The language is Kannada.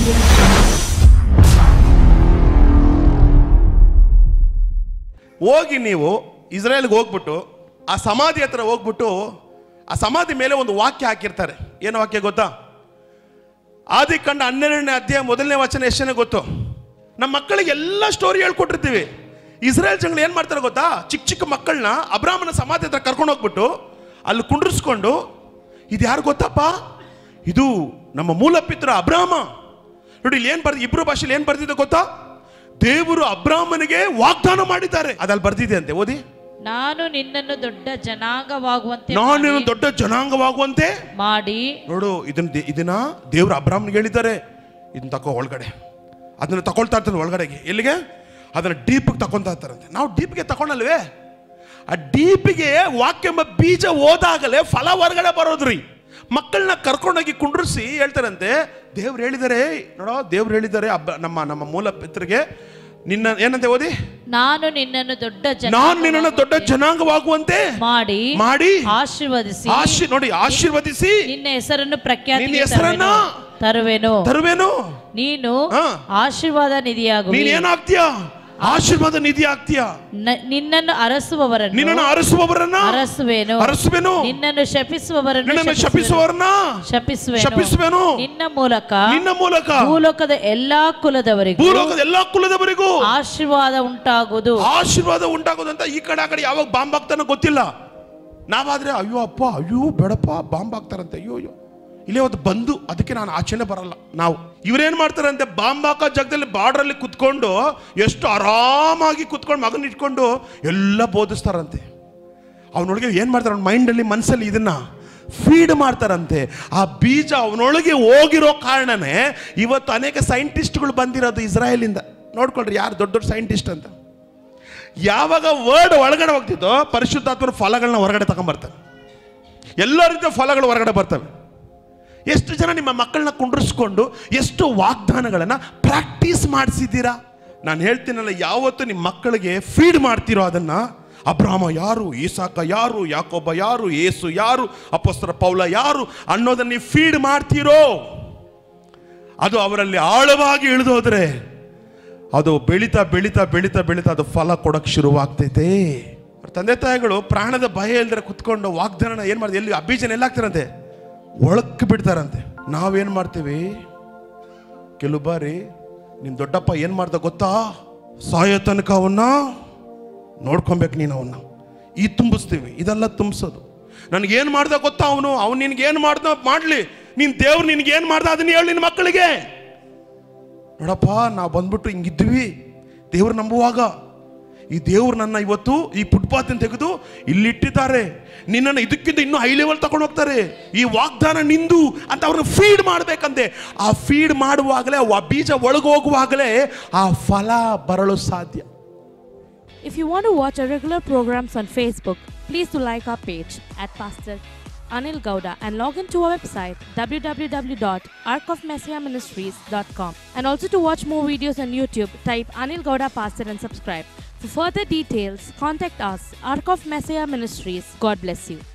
audio jungle. ಹೋಗಿ ನೀವು ಇಸ್ರೇಲ್ಗೆ ಹೋಗ್ಬಿಟ್ಟು ಆ ಸಮಾಧಿ ಹತ್ರ ಹೋಗ್ಬಿಟ್ಟು ಆ ಸಮಾಧಿ ಮೇಲೆ ಒಂದು ವಾಕ್ಯ ಹಾಕಿರ್ತಾರೆ ಏನು ವಾಕ್ಯ ಗೊತ್ತಾ ಆದಿ ಕಂಡ ಹನ್ನೆರಡನೇ ಅಧ್ಯಾಯ ಮೊದಲನೇ ವಚನ ಎಷ್ಟನೇ ಗೊತ್ತು ನಮ್ಮ ಮಕ್ಕಳಿಗೆ ಎಲ್ಲ ಸ್ಟೋರಿ ಹೇಳ್ಕೊಟ್ಟಿರ್ತೀವಿ ಇಸ್ರೇಲ್ ಜನಗಳು ಏನು ಮಾಡ್ತಾರೆ ಗೊತ್ತಾ ಚಿಕ್ಕ ಚಿಕ್ಕ ಮಕ್ಕಳನ್ನ ಅಬ್ರಾಹ್ಮಣ ಸಮಾಧಿ ಹತ್ರ ಕರ್ಕೊಂಡು ಹೋಗ್ಬಿಟ್ಟು ಅಲ್ಲಿ ಕುಂಡ್ರಿಸ್ಕೊಂಡು ಇದು ಯಾರು ಗೊತ್ತಪ್ಪ ಇದು ನಮ್ಮ ಮೂಲ ಪಿತ್ರ ಅಬ್ರಾಹ್ಮ ನೋಡಿ ಇಲ್ಲಿ ಏನು ಬರ್ದು ಇಬ್ರು ಭಾಷೆಲಿ ಏನು ಬರ್ದಿದೆ ಗೊತ್ತಾ ದೇವರು ಅಬ್ರಾಹ್ಮನಿಗೆ ವಾಗ್ದಾನ ಮಾಡಿದ್ದಾರೆ ಅದಲ್ಲಿ ಬರ್ದಿದೆ ಅಂತೆ ಓದಿ ನಾನು ನಿನ್ನನ್ನು ದೊಡ್ಡ ಜನಾಂಗವಾಗುವಂತೆ ನಾನು ಮಾಡಿ- ದೊಡ್ಡ ಜನಾಂಗವಾಗುವಂತೆ ಮಾಡಿ ನೋಡು ಇದನ್ನ ದೇ- ಇದನ್ನ ದೇವ್ರ ಅಬ್ರಾಹ್ಮನ್ಗೆ ಹೇಳಿದ್ದಾರೆ ಇದನ್ನ ತಕೋ ಒಳಗಡೆ ಅದನ್ನ ತಗೊಳ್ತಾ ಇರ್ತಾರೆ ಒಳಗಡೆಗೆ ಎಲ್ಲಿಗೆ ಅದನ್ನ ಡೀಪ್ಗೆ ತಗೊಂತಾ ಇರ್ತಾರಂತೆ ನಾವು ಡೀಪ್ಗೆ ತಗೊಂಡಲ್ವೇ ಆ ಡೀಪಿಗೆ ವಾಕ್ಯ ಎಂಬ ಬೀಜ ಹೋದಾಗಲೇ ಫಲ ಹೊರಗಡೆ ಬರೋದ್ರಿ ಮಕ್ಕಳನ್ನ ಕರ್ಕೊಂಡೋಗಿ ಕುಂಡ್ರಿಸಿ ಹೇಳ್ತಾರಂತೆ ದೇವ್ರು ಹೇಳಿದ್ದಾರೆ ನೋಡೋ ದೇವ್ರು ಹೇಳಿದ್ದಾರೆ ಅಬ್ಬ ನಮ್ಮ ನಮ್ಮ ಮೂಲ ಪಿತೃಗೆ ನಿನ್ನ ಏನಂತೆ ಓದಿ ನಾನು ನಿನ್ನನ್ನು ದೊಡ್ಡ ನಾನು ನಿನ್ನನ್ನು ದೊಡ್ಡ ಜನಾಂಗವಾಗುವಂತೆ ಜನಾಂಗವಾಗುವಂತೆ ಮಾಡಿ ಮಾಡಿ ಆಶೀರ್ವದಿಸಿ ಆಶೀರ್ ನೋಡಿ ಆಶೀರ್ವದಿಸಿ ನಿನ್ನ ಹೆಸರನ್ನು ಪ್ರಖ್ಯಾತಿ ನಿನ್ನ ಹೆಸರನ್ನ ತರುವೆನು ತರುವೇನು ನೀನು ಹಾ. ಆಶೀರ್ವಾದ ನಿಧಿಯಾಗುವಿ ನೀನ್ ಏನಾಗ್ತೀಯಾ ಆಶೀರ್ವಾದ ನಿಧಿ ಆಗ್ತೀಯಾ ನ- ನಿನ್ನನ್ನು ಅರಸುವವರನ್ನು ನಿನ್ನನ್ನು ಅರಸುವವರನ್ನ ಅರಸುವೆನು ಅರಸುವೆನು ನಿನ್ನನ್ನು ಶಪಿಸುವವರನ್ನು ನಿನ್ನನ್ನು ಶಪಿಸುವೆನು. ಶಪಿಸುವವರನ್ನ ಶಪಿಸುವೆನು ಶಪಿಸುವೆನು ನಿನ್ನ ಮೂಲಕ ನಿನ್ನ ಮೂಲಕ ಭೂಲೋಕದ ಎಲ್ಲಾ ಕುಲದವರಿಗೂ ಭೂಲೋಕದ ಎಲ್ಲಾ ಕುಲದವರಿಗೂ ಆಶೀರ್ವಾದ ಉಂಟಾಗುವುದು ಆಶೀರ್ವಾದ ಉಂಟಾಗೋದಂತ ಈ ಕಡೆ ಆ ಕಡೆ ಯಾವಾಗ ಬಾಂಬ್ ಹಾಕ್ತಾನೋ ಗೊತ್ತಿಲ್ಲ ನಾವಾದ್ರೆ ಅಯ್ಯೋ ಅಪ್ಪ ಅಯ್ಯೋ ಬೇಡಪ್ಪ ಬಾಂಬ್ ಹಾಕ್ತಾರಂತೆ ಅಯ್ಯೋ ಅಯ್ಯೋ ಇಲ್ಲೇ ಒಂದು ಬಂದು ಅದಕ್ಕೆ ನಾನು ಆಚೆನೆ ಬರಲ್ಲ ನಾವು ಇವ್ರೇನ್ ಮಾಡ್ತಾರಂತೆ ಬಾಂಬ್ ಹಾಕೋ ಜಾಗದಲ್ಲಿ ಬಾರ್ಡ್ರಲ್ಲಿ ಕುತ್ಕೊಂಡು ಎಷ್ಟು ಆರಾಮಾಗಿ ಕುತ್ಕೊಂಡು ಮಗನ ಇಟ್ಕೊಂಡು ಎಲ್ಲ ಬೋಧಿಸ್ತಾರಂತೆ ಅವನೊಳಗೆ ಏನು ಮಾಡ್ತಾರೆ ಅವ್ನ ಮೈಂಡಲ್ಲಿ ಮನಸ್ಸಲ್ಲಿ ಇದನ್ನ ಫೀಡ್ ಮಾಡ್ತಾರಂತೆ ಆ ಬೀಜ ಅವನೊಳಗೆ ಹೋಗಿರೋ ಕಾರಣನೇ ಇವತ್ತು ಅನೇಕ ಸೈಂಟಿಸ್ಟ್ಗಳು ಬಂದಿರೋದು ಇಸ್ರಾಯೇಲಿಂದ ನೋಡ್ಕೊಳ್ರಿ ಯಾರು ದೊಡ್ಡ ದೊಡ್ಡ ಸೈಂಟಿಸ್ಟ್ ಅಂತ ಯಾವಾಗ ವರ್ಡ್ ಒಳಗಡೆ ಹೋಗ್ತಿದ್ದೋ ಪರಿಶುದ್ಧಾತ್ಮರ ಫಲಗಳನ್ನ ಹೊರಗಡೆ ತಗೊಂಬರ್ತಾರೆ ಎಲ್ಲ ರೀತಿಯ ಫಲಗಳು ಹೊರಗಡೆ ಬರ್ತವೆ ಎಷ್ಟು ಜನ ನಿಮ್ಮ ಮಕ್ಕಳನ್ನ ಕುಂಡ್ರಿಸ್ಕೊಂಡು ಎಷ್ಟು ವಾಗ್ದಾನಗಳನ್ನು ಪ್ರಾಕ್ಟೀಸ್ ಮಾಡಿಸಿದ್ದೀರಾ ನಾನು ಹೇಳ್ತೀನಲ್ಲ ಯಾವತ್ತು ನಿಮ್ಮ ಮಕ್ಕಳಿಗೆ ಫೀಡ್ ಮಾಡ್ತಿರೋ ಅದನ್ನ ಅಬ್ರಾಮ ಯಾರು ಈಸಾಕ ಯಾರು ಯಾಕೊಬ್ಬ ಯಾರು ಏಸು ಯಾರು ಅಪಸ್ತರ ಪೌಲ ಯಾರು ಅನ್ನೋದನ್ನ ನೀವು ಫೀಡ್ ಮಾಡ್ತೀರೋ ಅದು ಅವರಲ್ಲಿ ಆಳವಾಗಿ ಇಳಿದೋದ್ರೆ ಅದು ಬೆಳೀತಾ ಬೆಳೀತಾ ಬೆಳೀತಾ ಬೆಳೀತಾ ಅದು ಫಲ ಕೊಡಕ್ಕೆ ಶುರುವಾಗ್ತೈತೆ ಅವ್ರ ತಂದೆ ತಾಯಿಗಳು ಪ್ರಾಣದ ಭಯ ಇಲ್ದರೆ ಕುತ್ಕೊಂಡು ವಾಗ್ದಾನ ಏನು ಮಾಡ್ತಾರೆ ಎಲ್ಲಿ ಆ ಬೀಜನ ಎಲ್ಲಾಗ್ತಾರಂತೆ ಒಳಕ್ಕೆ ಬಿಡ್ತಾರಂತೆ ನಾವೇನು ಮಾಡ್ತೀವಿ ಕೆಲವು ಬಾರಿ ನಿಮ್ಮ ದೊಡ್ಡಪ್ಪ ಏನು ಮಾಡ್ದ ಗೊತ್ತಾ ಸಾಯೋ ತನಕ ಅವನ್ನ ನೋಡ್ಕೊಬೇಕು ನೀನು ಅವನ್ನ ಈ ತುಂಬಿಸ್ತೀವಿ ಇದೆಲ್ಲ ತುಂಬಿಸೋದು ನನಗೇನು ಮಾಡ್ದ ಗೊತ್ತಾ ಅವನು ಅವ್ನು ನಿನ್ಗೇನು ಮಾಡ್ದ ಮಾಡಲಿ ನೀನು ದೇವ್ರು ನಿನ್ಗೇನು ಮಾಡ್ದ ಅದನ್ನ ಹೇಳಿ ನಿನ್ನ ಮಕ್ಕಳಿಗೆ ನೋಡಪ್ಪ ನಾವು ಬಂದ್ಬಿಟ್ಟು ಹಿಂಗಿದ್ವಿ ದೇವ್ರು ನಂಬುವಾಗ ಈ ದೇವ್ರು ನನ್ನ ಇವತ್ತು ಈ ಫುಟ್ಪಾತ್ ತೆಗೆದು ಇಲ್ಲಿಟ್ಟಿದ್ದಾರೆ ನಿನ್ನನ್ನು ಇದಕ್ಕಿಂತ ಇನ್ನೂ ಹೈ ಲೆವೆಲ್ ತಗೊಂಡು ಹೋಗ್ತಾರೆ ಈ ವಾಗ್ದಾನ ನಿಂದು ಅಂತ ಅವ್ರನ್ನ ಫೀಡ್ ಮಾಡ್ಬೇಕಂತೆ ಆ ಫೀಡ್ ಮಾಡುವಾಗಲೇ ಆ ಬೀಜ ಒಳಗೆ ಹೋಗುವಾಗಲೇ ಆ ಫಲ ಬರಲು ಸಾಧ್ಯ If you want to watch our regular programs on Facebook, please do like our page at Pastor Anil Gauda and log into our website www.arcofmessiahministries.com and also to watch more videos on YouTube, type Anil Gauda Pastor and subscribe. For further details, contact us, Arc of Messiah Ministries. God bless you.